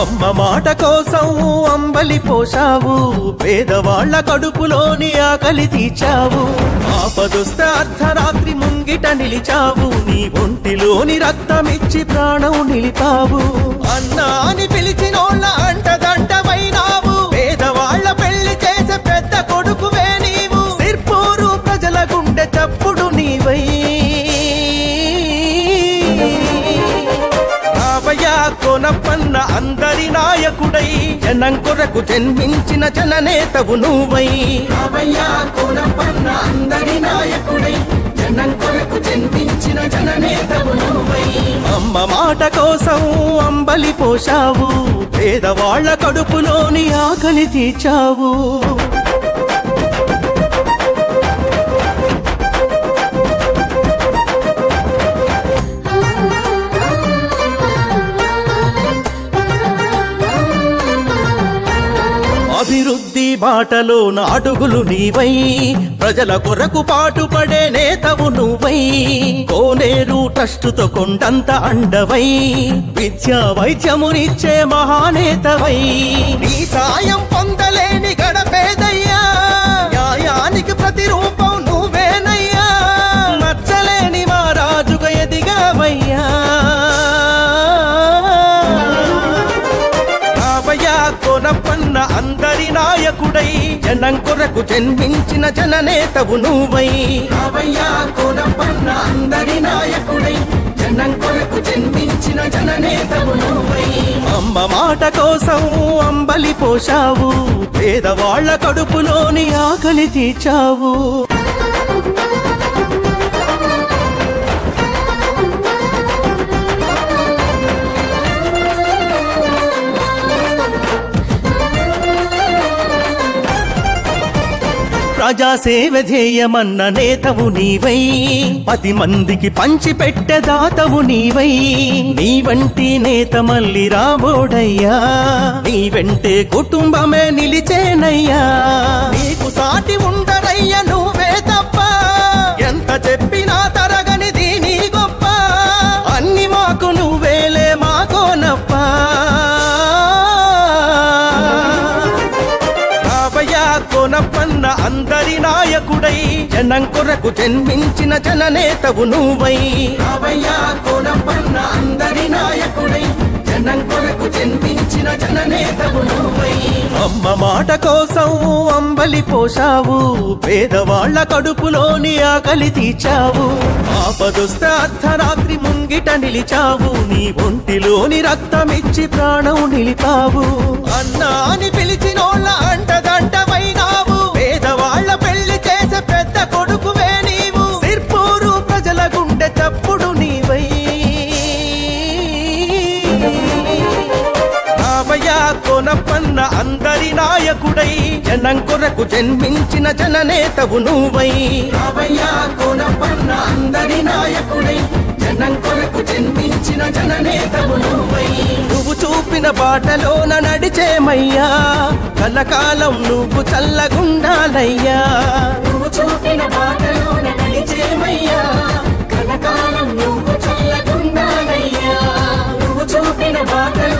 అమ్మ మాట కోసం అంబలి పోసావు పేదవాళ్ల కడుపులోని ఆకలి తీర్చావు ఆపదొస్తే అర్ధరాత్రి ముంగిట నిలిచావు నీ ఒంటిలోని రక్తమిచ్చి ప్రాణం నిలిపావు అన్నా అని పిలిచినోళ్ళ అంటదంటవైనావు పేదవాళ్ల పెళ్లి చేసే పెద్ద కొడుకువే నీవు సిర్పూరు ప్రజల గుండె చప్పుడు నీవై రావయ్య కొనపన్న అందరి నాయకుడై జనం కొరకు జన్మించిన జననేతవు నువ్వై రావయ్య కొనపన్న అందరి నాయకుడై జనం కొరకు జన్మించిన జననేతవు నువ్వై అమ్మ మాట కోసం అంబలి పోసావు పేదవాళ్ల కడుపులోని ఆకలి తీర్చావు అభివృద్ధి బాటలోన అడుగులు నీవై ప్రజల కొరకు పాటుపడే నేతవు నువ్వై కోనేరు ట్రస్టుతో కొండంత అండవై విద్యా వైద్యమునిచ్చే మహానేతవై నీ సాయం పొందలేని గడపేదయ్యా న్యాయానికి ప్రతిరూపం నువ్వేనయ్యా నచ్చలేని మా రాజుగా ఎదిగావయ్యా రావయ్య కొనపన్న అందరి నాయకుడై జనం కొరకు జన్మించిన జననేతవు నువ్వై రావయ్య కొనపన్న అందరి నాయకుడై జనం కొరకు జన్మించిన జననేతవు నువ్వై అమ్మ మాట కోసం అంబలి పోసావు పేదవాళ్ల కడుపులోని ఆకలి తీర్చావు ప్రజాసేవ ధ్యేయమన్న నేతవు నీవై పది మందికి పంచి పెట్టె దాతవు నీవై నీ వంటి నేత మళ్ళీ రాబోడయ్యా నీ వెంటే కుటుంబమే నిలిచేనయ్యా నీకు సాటి ఉండరయ్య నువ్వే తప్ప ఎంత చెప్పినా తరగని దీని గొప్ప అన్ని మాకు నువ్వేలే మాకోనప్ప రావయ్య కొనపన్న అందరి నాయకుడై జనం కొరకు జన్మించిన జననేతవు నువ్వై రావయ్య కొనపన్న అందరి నాయకుడై జనం కొరకు జన్మించిన జననేతవు నువ్వై అమ్మ మాట కోసం అంబలి పోసావు పేదవాళ్ల కడుపులోని ఆకలి తీర్చావు ఆపదొస్తే అర్ధరాత్రి ముంగిట నిలిచావు నీ ఒంటిలోని రక్తమిచ్చి ప్రాణం నిలిపావు అన్నా అని పిలిచినోళ్ళ అంటదంటవైనావు పేదవాళ్ల పెళ్లి చేసే పెద్ద కొడుకువే నీవు సిర్పూరు ప్రజల గుండె చప్పుడు నీవై రావయ్య కొనపన్న అందరి నాయకుడై జనం కొరకు జన్మించిన జననేతవు నువ్వై రావయ్య కొనపన్న అందరి నాయకుడై జనం కొరకు జన్మించిన జననేతవు నువ్వై నువ్వు చూపిన బాటలోన నడిచేమయ్యా కలకాలం నువ్వు చల్లగుండాలయ్యా నువ్వు చూపిన బాటలోన నడిచేమయ్యా కలకాలం నువ్వు చల్లగుండాలయ్యా నువ్వు చూపిన బాటలో